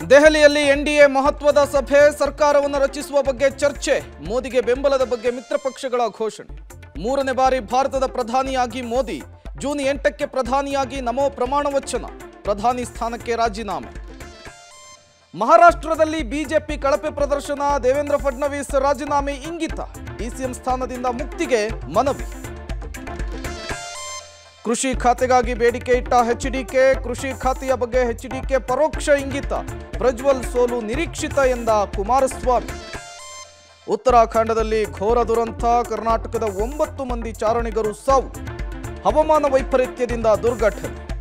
ದೆಹಲಿಯಲ್ಲಿ ಎನ್ಡಿಎ ಮಹತ್ವದ ಸಭೆ ಸರ್ಕಾರವನ್ನು ರಚಿಸುವ ಬಗ್ಗೆ ಚರ್ಚೆ ಮೋದಿಗೆ ಬೆಂಬಲದ ಬಗ್ಗೆ ಮಿತ್ರ ಪಕ್ಷಗಳ ಘೋಷಣೆ ಮೂರನೇ ಬಾರಿ ಭಾರತದ ಪ್ರಧಾನಿಯಾಗಿ ಮೋದಿ ಜೂನ್ ಎಂಟಕ್ಕೆ ಪ್ರಧಾನಿಯಾಗಿ ನಮೋ ಪ್ರಮಾಣ ವಚನ ಪ್ರಧಾನಿ ಸ್ಥಾನಕ್ಕೆ ರಾಜೀನಾಮೆ ಮಹಾರಾಷ್ಟ್ರದಲ್ಲಿ ಬಿಜೆಪಿ ಕಳಪೆ ಪ್ರದರ್ಶನ ದೇವೇಂದ್ರ ಫಡ್ನವೀಸ್ ರಾಜೀನಾಮೆ ಇಂಗಿತ ಡಿಸಿಎಂ ಸ್ಥಾನದಿಂದ ಮುಕ್ತಿಗೆ ಮನವಿ ಕೃಷಿ ಖಾತೆಗಾಗಿ ಬೇಡಿಕೆ ಇಟ್ಟ ಎಚ್ಡಿಕೆ ಕೃಷಿ ಖಾತೆಯ ಬಗ್ಗೆ ಎಚ್ಡಿಕೆ ಪರೋಕ್ಷ ಇಂಗಿತ ಪ್ರಜ್ವಲ್ ಸೋಲು ನಿರೀಕ್ಷಿತ ಎಂದ ಕುಮಾರಸ್ವಾಮಿ ಉತ್ತರಾಖಂಡದಲ್ಲಿ ಘೋರ ದುರಂತ ಕರ್ನಾಟಕದ ಒಂಬತ್ತು ಮಂದಿ ಚಾರಣಿಗರು ಸಾವು ಹವಾಮಾನ ವೈಪರೀತ್ಯದಿಂದ ದುರ್ಘಟನೆ